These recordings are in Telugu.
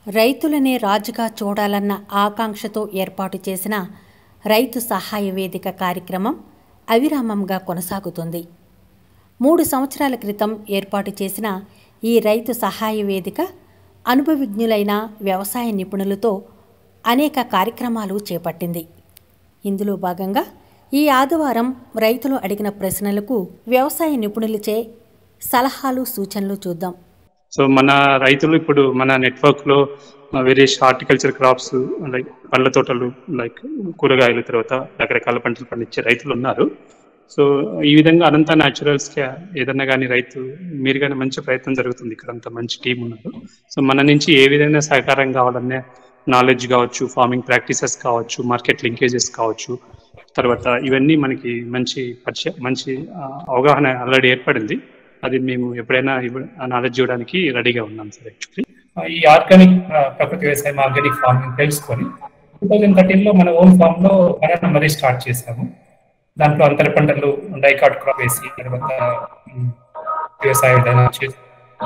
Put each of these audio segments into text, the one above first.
రైతులనే రాజుగా చూడాలన్న ఆకాంక్షతో ఏర్పాటు చేసిన రైతు సహాయ వేదిక కార్యక్రమం అవిరామంగా కొనసాగుతుంది మూడు సంవత్సరాల క్రితం ఏర్పాటు చేసిన ఈ రైతు సహాయ వేదిక అనుభవజ్ఞులైన వ్యవసాయ నిపుణులతో అనేక కార్యక్రమాలు చేపట్టింది ఇందులో భాగంగా ఈ ఆదివారం రైతులు అడిగిన ప్రశ్నలకు వ్యవసాయ నిపుణులచే సలహాలు సూచనలు చూద్దాం సో మన రైతులు ఇప్పుడు మన నెట్వర్క్ లో వేరియస్ హార్టికల్చర్ క్రాప్స్ లైక్ పండ్ల తోటలు లైక్ కూరగాయలు తర్వాత రకరకాల పంటలు పండించే రైతులు ఉన్నారు సో ఈ విధంగా అనంత న్యాచురల్స్ కి ఏదన్నా కానీ రైతు మీరు కానీ మంచి ప్రయత్నం జరుగుతుంది ఇక్కడ అంత మంచి టీం ఉన్నారు సో మన నుంచి ఏ విధంగా సహకారం కావాలనే నాలెడ్జ్ కావచ్చు ఫార్మింగ్ ప్రాక్టీసెస్ కావచ్చు మార్కెట్ లింకేజెస్ కావచ్చు తర్వాత ఇవన్నీ మనకి మంచి పరిచయం మంచి ఆ, అవగాహన ఆల్రెడీ ఏర్పడింది అది మేము ఎప్పుడైనా నాలెడ్జ్ ఇవ్వడానికి రెడీగా ఉన్నాం సార్ యాక్చువల్లీ ఈ ఆర్గానిక్ ప్రకృతి వ్యవసాయం ఆర్గానిక్ ఫార్మింగ్ తెలుసుకొని టూ థౌజండ్ థర్టీన్ లో మన ఓన్ ఫామ్ లో బనానా మరీ స్టార్ట్ చేసాము దాంట్లో అంతర పంటలు డైకాట్ క్రాప్ వేసి తర్వాత ఉమ్, వ్యవసాయ విధానం చేసి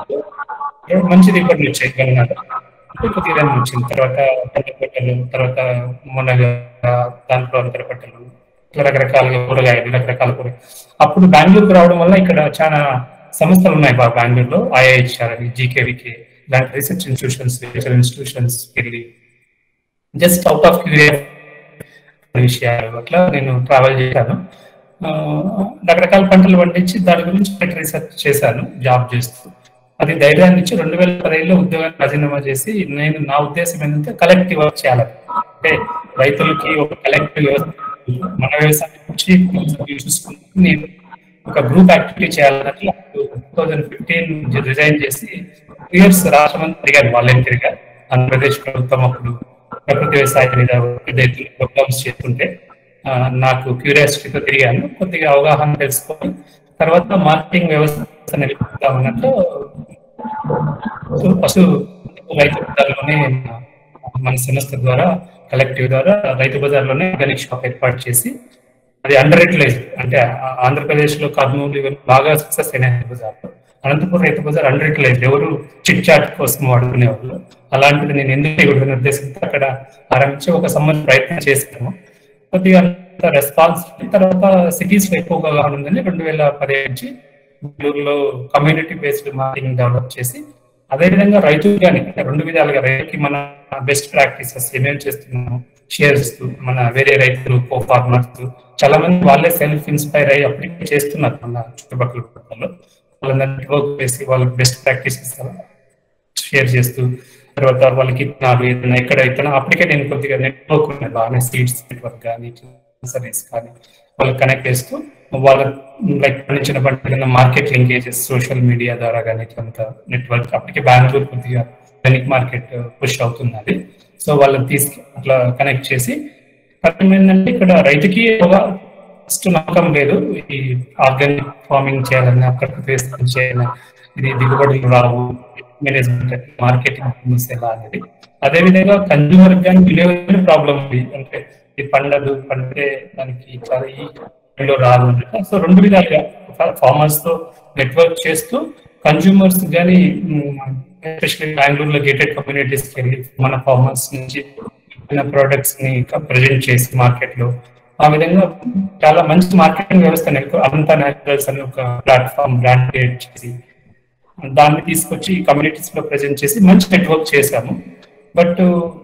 మంచి దిగుబడులు వచ్చాయి బనానాలో అంటే కొద్దిగా దాన్ని వచ్చింది తర్వాత పంట పంటలు తర్వాత మునగ దాంట్లో అంతర పంటలు ఇట్లా రకరకాలుగా కూరగాయలు రకరకాల కూర అప్పుడు బెంగళూరుకు రావడం వల్ల ఇక్కడ చాలా సంస్థలు ఉన్నాయి బా బెంగళూరులో ఐఐహెచ్ఆర్ అని జీకేవికే ఇలాంటి రీసెర్చ్ ఇన్స్టిట్యూషన్స్ రీసెర్చ్ ఇన్స్టిట్యూషన్స్ వెళ్ళి జస్ట్ అవుట్ ఆఫ్ విషయాలు అట్లా నేను ట్రావెల్ చేశాను ఆ, రకరకాల పంటలు పండించి దాని గురించి రీసెర్చ్ చేశాను జాబ్ చేస్తూ అది ధైర్యాన్ని ఇచ్చి రెండు వేల పదిహేనులో ఉద్యోగాన్ని రాజీనామా చేసి నేను నా ఉద్దేశం ఏంటంటే కలెక్టివ్ వర్క్ చేయాలి అంటే రైతులకి ఒక కలెక్టివ్ వ్యవస్థ మన వ్యవసాయం నుంచి చూసుకుంటూ నేను ఒక గ్రూప్ యాక్టివిటీ చేయాలన్నట్లు టూ థౌజండ్ ఫిఫ్టీన్ రిజైన్ చేసి ఇయర్స్ రాష్ట్రం తిరిగారు వాలంటీర్గా ఆంధ్రప్రదేశ్ ప్రభుత్వం అప్పుడు ప్రకృతి వ్యవసాయ మీద రైతులు ప్రోగ్రామ్స్ చేస్తుంటే ఆ, నాకు క్యూరియాసిటీతో తిరిగాను కొద్దిగా అవగాహన తెలుసుకొని తర్వాత మార్కెటింగ్ వ్యవస్థ నిలుపుతామన్నట్టు ఫస్ట్ రైతు బజార్లోనే మన సంస్థ ద్వారా కలెక్టివ్ ద్వారా రైతు బజార్లోనే ఆర్గానిక్ షాప్ ఏర్పాటు చేసి అది అండర్ యూటిలైజ్ అంటే ఆ- ఆంధ్రప్రదేశ్ లో కర్నూలు ఇవన్నీ బాగా సక్సెస్ అయిన రైతు బజార్ అనంతపురం రైతు బజార్ అండర్ యూటిలైజ్ ఎవరు చిట్ చాట్ కోసం వాడుకునేవాళ్ళు అలాంటిది నేను ఎందుకు ఇవ్వడం ఉద్దేశంతో అక్కడ ఆరంభించి ఒక సంవత్సరం ప్రయత్నం చేస్తాను కొద్దిగా అంత రెస్పాన్స్ తర్వాత సిటీస్ లో ఎక్కువగా అవగాహన ఉందని రెండు వేల పదిహేను నుంచి బెంగళూరులో కమ్యూనిటీ బేస్డ్ మార్కెటింగ్ డెవలప్ చేసి అదేవిధంగా రైతు కానీ రెండు విధాలుగా రైతుకి మన బెస్ట్ ప్రాక్టీసెస్ ఏమేమి చేస్తున్నాము షేర్ చేస్తూ మన వేరే రైతులు కో ఫార్మర్స్ చాలా మంది వాళ్ళే సెల్ఫ్ ఇన్స్పైర్ అయ్యి అప్లికేట్ చేస్తున్నారు మన చుట్టుపక్కల ప్రాంతాల్లో వాళ్ళందరినీ వర్క్ చేసి వాళ్ళకి బెస్ట్ ప్రాక్టీసెస్ షేర్ చేస్తూ తర్వాత వాళ్ళకి ఇత్తనాలు ఏదైనా ఎక్కడ ఇత్తనా అప్పటికే నేను కొద్దిగా నెట్వర్క్ ఉన్నాయి బాగానే సీడ్స్ నెట్వర్క్ కానీ సర్వీస్ కానీ వాళ్ళకి కనెక్ట్ చేస్తూ వాళ్ళ లైక్ పండించిన పంట మార్కెట్ లింకేజెస్ సోషల్ మీడియా ద్వారా కానీ ఇట్లంతా నెట్వర్క్ అప్పటికే బెంగళూరు కొద్దిగా ధనిక్ మార్కెట్ పుష్ అవుతుంది అది సో వాళ్ళని తీసుకు అట్లా కనెక్ట్ చేసి కారణం ఏంటంటే ఇక్కడ రైతుకి ఒక ఫస్ట్ నమ్మకం లేదు ఈ ఆర్గానిక్ ఫార్మింగ్ చేయాలని ప్రకృతి వ్యవసాయం చేయాలని ఇది దిగుబడులు రావు మేనేజ్మెంట్ మార్కెటింగ్ ఎలా అనేది అదే విధంగా కన్జ్యూమర్ కానీ వినియోగ ప్రాబ్లం ఉంది అంటే ఇది పండదు పండితే దానికి చాలా ఈ లో రాదు అంటే సో రెండు విధాలుగా ఫార్మర్స్ తో నెట్వర్క్ చేస్తూ కన్జ్యూమర్స్ కానీ ఎస్పెషల్లీ బెంగళూరులో గేటెడ్ కమ్యూనిటీస్ వెళ్ళి మన ఫార్మర్స్ నుంచి ప్రొడక్ట్స్ ని ప్రజెంట్ చేసి మార్కెట్ లో ఆ విధంగా చాలా మంచి మార్కెటింగ్ వ్యవస్థ అంతా న్యాచురల్స్ అని ఒక ప్లాట్ఫామ్ బ్రాండ్ క్రియేట్ చేసి దాన్ని తీసుకొచ్చి కమ్యూనిటీస్ లో ప్రజెంట్ చేసి మంచి నెట్వర్క్ చేశాము బట్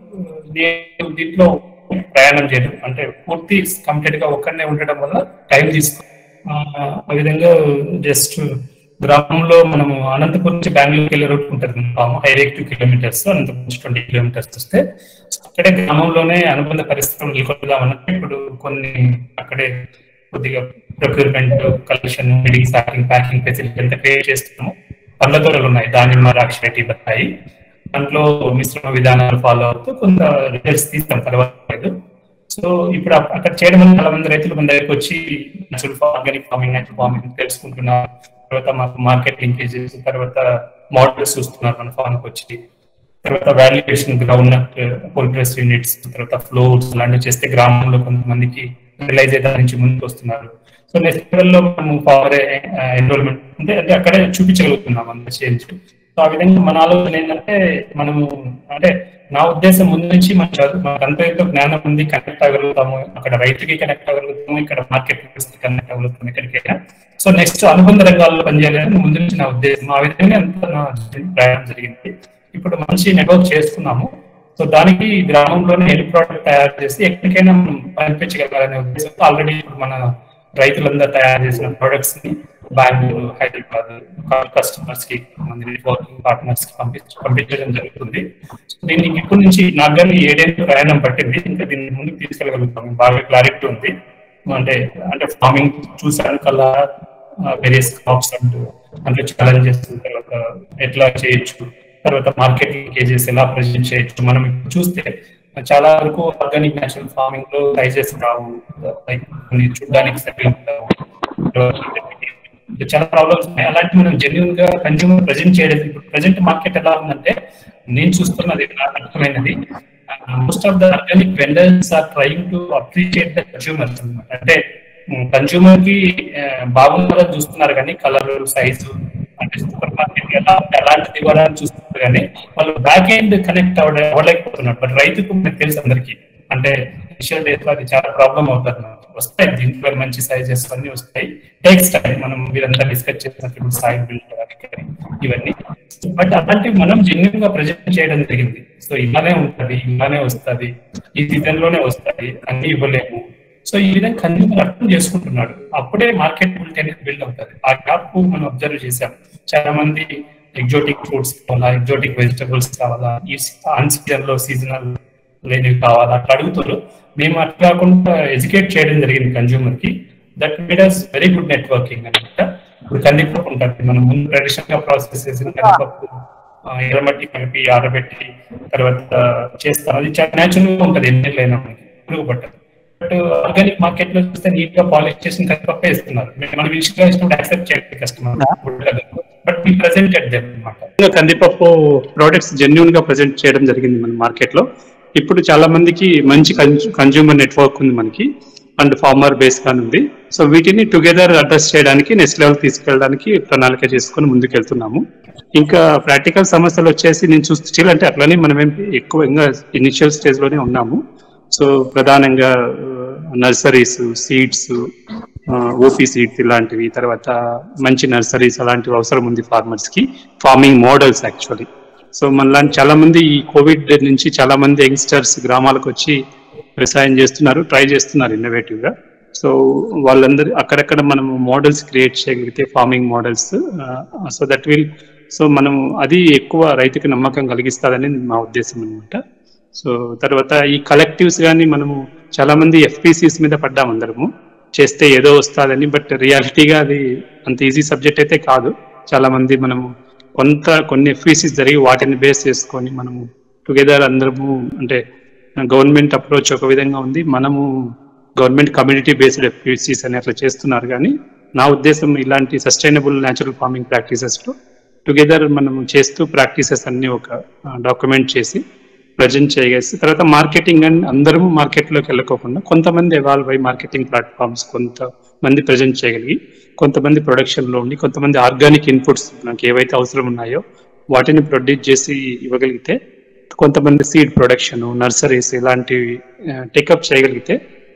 నేను దీంట్లో ప్రయాణం చేయడం అంటే పూర్తి కంప్లీట్ గా ఒక్కడనే ఉండడం వల్ల టైం తీసుకో ఆ, ఆ విధంగా జస్ట్ గ్రామంలో మనము అనంతపురం నుంచి బెంగళూరుకి వెళ్ళే రూట్ ఉంటుంది హైవే టూ కిలోమీటర్స్ అనంతపురం నుంచి ట్వంటీ కిలోమీటర్స్ వస్తే అక్కడే గ్రామంలోనే అనుబంధ పరిశ్రమలు నెలకొల్దామన్నట్టు ఇప్పుడు కొన్ని అక్కడే కొద్దిగా procurement collection meeting packing packing facility అంతా క్రియేట్ చేస్తున్నాము పండ్ల తోటలు ఉన్నాయి దానిమ్మ రాక్షి బత్తాయి దాంట్లో మిశ్రమ విధానాలు ఫాలో అవుతూ కొంత రిజల్ట్స్ తీస్తాం పర్వాలేదు సో ఇప్పుడు అక్క- అక్కడ చేయడం వల్ల చాలా మంది రైతులు మన దగ్గరకు వచ్చి natural organic farming natural farming తెలుసుకుంటున్నారు తర్వాత మాకు మార్కెట్ లింకేజెస్ తర్వాత మోడల్స్ చూస్తున్నారు మన ఫార్మ్ వచ్చి తర్వాత valuation ground cold press units తర్వాత ఫ్లోర్స్ అలాంటివి చేస్తే గ్రామంలో కొంతమందికి రిలైజ్ అయితే నుంచి ముందుకు వస్తున్నారు సో నెక్స్ట్ లెవెల్ లో మనము పవర్ ఎన్రోల్మెంట్ అంటే అంటే అక్కడే చూపించగలుగుతున్నాం అంత చేంజ్ సో ఆ విధంగా మన ఆలోచన ఏంటంటే మనము అంటే నా ఉద్దేశం ముందు నుంచి మన చదువు మనకు అంత ఎంతో జ్ఞానం ఉంది కనెక్ట్ అవ్వగలుగుతాము అక్కడ రైతుకి కనెక్ట్ అవ్వగలుగుతాము ఇక్కడ మార్కెట్ కనెక్ట్ అవ్వగలుగుతాము ఎక్కడికైనా సో నెక్స్ట్ అనుబంధ రంగాల్లో పనిచేయాలని ముందు నుంచి నా ఉద్దేశం ఆ విధంగా అంత నా ప్రయాణం జరిగింది ఇప్పుడు మంచి నెట్వర్క్ చేసుకున్నాము సో దానికి గ్రామంలోనే ఎల్ ప్రోడక్ట్ తయారు చేసి ఎక్కడికైనా మనం పంపించగలగాలనే ఉద్దేశంతో ఆల్రెడీ ఇప్పుడు మన రైతులందరూ తయారు చేసిన ప్రొడక్ట్స్ ని బెంగళూరు హైదరాబాద్ కస్టమర్స్ కి మంది నెట్వర్కింగ్ పార్ట్నర్స్ కి పంపించ పంపించడం జరుగుతుంది సో దీనికి ఇప్పటి నుంచి నాకు కానీ ఏడేళ్ళు ప్రయాణం పట్టింది ఇంకా దీన్ని ముందుకు తీసుకెళ్ళగలుగుతాం బాగా క్లారిటీ ఉంది అంటే అంటే ఫార్మింగ్ చూసాను కల్లా వేరియస్ క్రాప్స్ అంటూ అంటే ఛాలెంజెస్ తర్వాత ఎట్లా చేయొచ్చు తర్వాత మార్కెట్ లీకేజెస్ ఎలా ప్రజెంట్ చేయొచ్చు మనం ఇప్పుడు చూస్తే చాలా వరకు ఆర్గానిక్ నేచురల్ ఫార్మింగ్ లో సైజెస్ రావు లైక్ కొన్ని చూడడానికి సరిగ్గా ఉండవు చాలా ప్రాబ్లమ్స్ ఉన్నాయి అలాంటి మనం జెన్యున్ గా కన్జ్యూమర్ ప్రజెంట్ చేయడం ఇప్పుడు ప్రజెంట్ మార్కెట్ ఎలా ఉందంటే నేను చూస్తున్నది నాకు అర్థమైనది most of the organic vendors are trying to appreciate the consumers అనమాట అంటే కన్జ్యూమర్ కి బాగుందని చూస్తున్నారు కానీ కలర్ సైజు అంటే సూపర్ మార్కెట్ ఎలా ఎలాంటిది ఇవ్వాలని చూస్తున్నారు కానీ వాళ్ళు బ్యాక్ ఎండ్ కనెక్ట్ అవ్వ అవ్వలేకపోతున్నారు బట్ రైతుకు మనకు తెలుసు అందరికి అంటే ఇనిషియల్ డేస్ లో అది చాలా ప్రాబ్లం అవుతుంది వస్తాయి దీంట్లో మంచి సైజెస్ అన్ని వస్తాయి టేక్స్ టైం మనం మీరంతా డిస్కస్ చేసినప్పుడు సాయిల్ బిల్డ్ ఇవన్నీ బట్ అలాంటివి మనం జెన్యున్ గా ప్రజెంట్ చేయడం జరిగింది సో ఇలానే ఉంటది ఇలానే వస్తుంది ఈ సీజన్ లోనే వస్తాయి అన్ని ఇవ్వలేము సో ఈ విధంగా కన్జ్యూమర్ అర్థం చేసుకుంటున్నాడు అప్పుడే మార్కెట్ బిల్డ్ అనేది బిల్డ్ అవుతుంది ఆ గ్యాప్ మనం అబ్జర్వ్ చేసాం చాలా మంది ఎగ్జోటిక్ ఫ్రూట్స్ కావాలా ఎగ్జోటిక్ వెజిటబుల్స్ కావాలా ఈ ఆన్ సీజన్ లో సీజనల్ లేనివి కావాలా అట్లా అడుగుతారు మేము అట్లా కాకుండా ఎడ్యుకేట్ చేయడం జరిగింది కన్జ్యూమర్ కి that made us very good networking అనమాట ఇప్పుడు కందిపప్పు ఉంటుంది మనం ముందు ట్రెడిషనల్ గా ప్రాసెస్ చేసిన కందిపప్పు ఎర్రమట్టి కలిపి ఆరబెట్టి తర్వాత చేస్తాం అది చాలా న్యాచురల్ గా ఉంటుంది ఎన్నెళ్ళైనా మనకి పురుగు పట్టదు బట్ ఆర్గానిక్ మార్కెట్ లో చూస్తే నీట్ గా పాలిష్ చేసిన కందిపప్పు వేస్తున్నారు మనం ఇష్టం ఇష్టం యాక్సెప్ట్ చేయాలి కస్టమర్ బట్ మీ ప్రెసెంటెడ్ దెమ్ అనమాట కందిపప్పు ప్రోడక్ట్స్ జెన్యున్ గా ప్రజెంట్ చేయడం జరిగింది మన మార్కెట్ లో ఇప్పుడు చాలా మందికి మంచి కన్జ్యూమర్ నెట్వర్క్ ఉంది మనకి అండ్ ఫార్మర్ బేస్ గా ఉంది సో వీటిని టుగెదర్ అడ్రస్ చేయడానికి నెక్స్ట్ లెవెల్ తీసుకెళ్ళడానికి ప్రణాళిక చేసుకొని ముందుకెళ్తున్నాము ఇంకా ప్రాక్టికల్ సమస్యలు వచ్చేసి నేను చూస్తే స్టిల్ అంటే అట్లనే మనం ఏం ఎక్కువ ఇంకా ఇనిషియల్ స్టేజ్ లోనే ఉన్నాము సో ప్రధానంగా నర్సరీస్ సీడ్స్ ఓపీ సీడ్స్ ఇలాంటివి తర్వాత మంచి నర్సరీస్ అలాంటివి అవసరం ఉంది ఫార్మర్స్ కి ఫార్మింగ్ మోడల్స్ యాక్చువల్లీ సో మనలాంటి చాలా మంది ఈ కోవిడ్ నుంచి చాలా మంది యంగ్స్టర్స్ గ్రామాలకు వచ్చి వ్యవసాయం చేస్తున్నారు ట్రై చేస్తున్నారు ఇన్నోవేటివ్ గా సో వాళ్ళందరూ అక్కడక్కడ మనం మోడల్స్ క్రియేట్ చేయగలిగితే farming models so that will so మనం అది ఎక్కువ రైతుకి నమ్మకం కలిగిస్తుందని మా ఉద్దేశం అనమాట సో తర్వాత ఈ కలెక్టివ్స్ కానీ మనము చాలా మంది ఎఫ్పిసిస్ మీద పడ్డాం అందరము చేస్తే ఏదో వస్తుందని బట్ రియాలిటీగా అది అంత ఈజీ సబ్జెక్ట్ అయితే కాదు చాలా మంది మనము కొంత కొన్ని ఎఫ్పిసిస్ జరిగి వాటిని బేస్ చేసుకొని మనము టుగెదర్ అందరము అంటే గవర్నమెంట్ అప్రోచ్ ఒక విధంగా ఉంది మనము గవర్నమెంట్ కమ్యూనిటీ బేస్డ్ ఎఫ్పిసిస్ అని అట్లా చేస్తున్నారు కానీ నా ఉద్దేశం ఇలాంటి సస్టైనబుల్ న్యాచురల్ ఫార్మింగ్ ప్రాక్టీసెస్ లో టుగెదర్ మనం చేస్తూ ప్రాక్టీసెస్ అన్ని ఒక డాక్యుమెంట్ చేసి ప్రజెంట్ చేయగలిసి తర్వాత మార్కెటింగ్ అని అందరూ మార్కెట్లోకి వెళ్ళకోకుండా కొంతమంది ఎవాల్వ్ అయ్యి మార్కెటింగ్ ప్లాట్ఫామ్స్ కొంతమంది ప్రజెంట్ చేయగలిగి కొంతమంది ప్రొడక్షన్లో ఉండి కొంతమంది ఆర్గానిక్ ఇన్పుట్స్ నాకు ఏవైతే అవసరం ఉన్నాయో వాటిని ప్రొడ్యూస్ చేసి ఇవ్వగలిగితే కొంతమంది సీడ్ ప్రొడక్షన్ నర్సరీస్ ఇలాంటివి టేకప్ చేయగలిగితే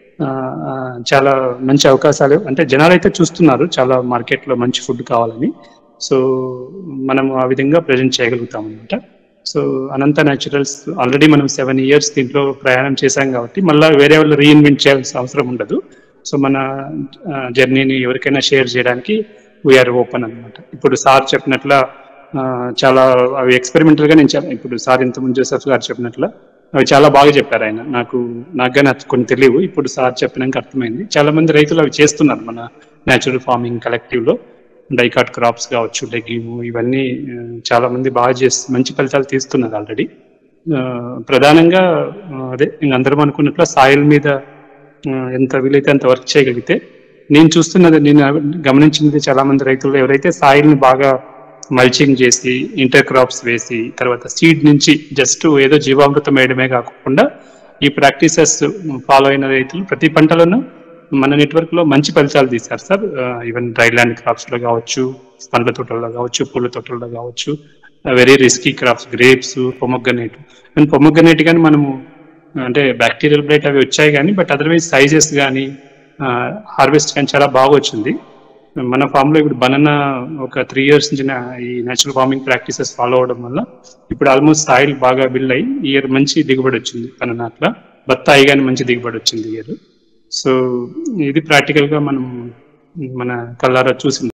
చాలా మంచి అవకాశాలు అంటే జనాలు అయితే చూస్తున్నారు చాలా మార్కెట్లో మంచి ఫుడ్ కావాలని సో మనం ఆ విధంగా ప్రజెంట్ చేయగలుగుతాం అనమాట సో అనంత న్యాచురల్స్ ఆల్రెడీ మనం సెవెన్ ఇయర్స్ దీంట్లో ప్రయాణం చేశాం కాబట్టి మళ్ళీ వేరే వాళ్ళు రీఇన్వెంట్ చేయాల్సిన అవసరం ఉండదు సో మన జర్నీని ఎవరికైనా షేర్ చేయడానికి వీఆర్ ఓపెన్ అనమాట ఇప్పుడు సార్ చెప్పినట్ల చాలా అవి ఎక్స్పెరిమెంటల్ గా నేను ఇప్పుడు సార్ ఇంతకుముందు జోసెఫ్ గారు చెప్పినట్ల అవి చాలా బాగా చెప్పారు ఆయన నాకు నాకు కానీ కొన్ని తెలియవు ఇప్పుడు సార్ చెప్పినాక అర్థమైంది చాలా మంది రైతులు అవి చేస్తున్నారు మన న్యాచురల్ ఫార్మింగ్ కలెక్టివ్ లో డైకాట్ క్రాప్స్ కావచ్చు లెగ్యూమ్ ఇవన్నీ చాలా మంది బాగా చేసి మంచి ఫలితాలు తీస్తున్నారు ఆల్రెడీ ప్రధానంగా అదే అందరం అనుకున్నట్లు సాయిల్ మీద ఎంత వీలైతే అంత వర్క్ చేయగలిగితే నేను చూస్తున్నది నేను గమనించినది చాలా మంది రైతులు ఎవరైతే సాయిల్ ని బాగా మల్చింగ్ చేసి ఇంటర్ క్రాప్స్ వేసి తర్వాత సీడ్ నుంచి జస్ట్ ఏదో జీవామృతం వేయడమే కాకుండా ఈ ప్రాక్టీసెస్ ఫాలో అయిన రైతులు ప్రతి పంటలోనూ మన నెట్వర్క్ లో మంచి ఫలితాలు తీశారు sir even dry land crops లో కావచ్చు పండ్ల తోటల్లో కావచ్చు పూల తోటల్లో కావచ్చు very risky crops grapes pomegranate and pomegranate కానీ మనము అంటే బ్యాక్టీరియల్ బ్లైట్ అవి వచ్చాయి కానీ బట్ అదర్వైజ్ సైజెస్ కానీ హార్వెస్ట్ కానీ చాలా బాగా వచ్చింది మన farm లో ఇప్పుడు బనానా ఒక త్రీ ఇయర్స్ నుంచి నా- ఈ నేచురల్ ఫార్మింగ్ ప్రాక్టీసెస్ ఫాలో అవడం వల్ల ఇప్పుడు ఆల్మోస్ట్ సాయిల్ బాగా బిల్డ్ అయ్యి ఈ ఇయర్ మంచి దిగుబడి వచ్చింది బనానా అట్లా బత్తాయి కానీ మంచి దిగుబడి వచ్చింది ఈ ఇయర్ సో ఇది ప్రాక్టికల్ గా మనం మన కళ్ళారా చూసింది